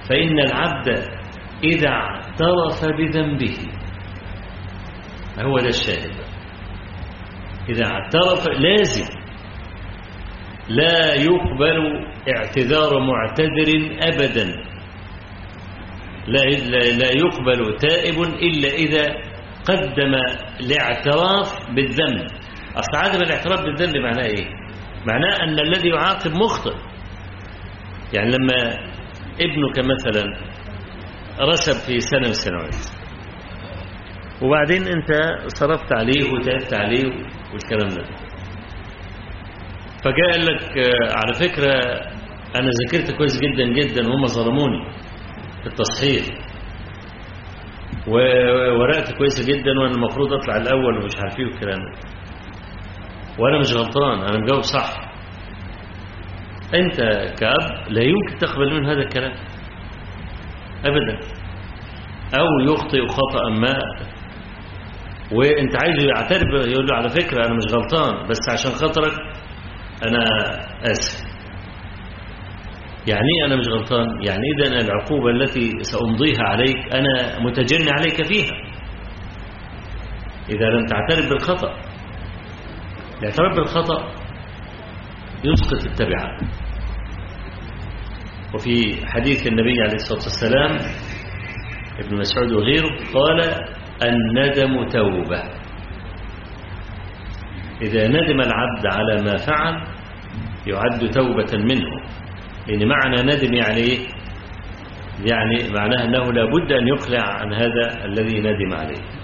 فإن العبد إذا اعترف بذنبه هو ده الشاهد إذا اعترف لازم لا يقبل اعتذار معتذر أبدا لا, لا يقبل تائب إلا إذا قدم الاعتراف بالذنب أصل عدم الاعتراف بالذنب معناه إيه معناه أن الذي يعاقب مخطئ يعني لما ابنك مثلا رسب في سنة من السنوات وبعدين انت صرفت عليه وتعبت عليه والكلام ده فجاء قال لك على فكرة أنا ذاكرت كويس جدا جدا وهم ظلموني في التصحيح وورقت كويسة جدا وأنا المفروض أطلع الأول ومش عارف ايه والكلام ده وأنا مش غلطان أنا مجاوب صح أنت كأب لا يمكن تقبل من هذا الكلام أبدا أو يخطئ خطأ ما وانت عايزه يعترف يقول له على فكرة أنا مش غلطان بس عشان خاطرك أنا آسف يعني ايه أنا مش غلطان يعني إذا العقوبة التي سأمضيها عليك أنا متجني عليك فيها إذا لم تعترف بالخطأ الاعتراف بالخطأ يسقط التبعة وفي حديث النبي عليه الصلاة والسلام ابن مسعود وغيره قال الندم توبة إذا ندم العبد على ما فعل يعد توبة منه لأن معنى ندم يعني إيه؟ يعني معناه أنه لا بد أن يقلع عن هذا الذي ندم عليه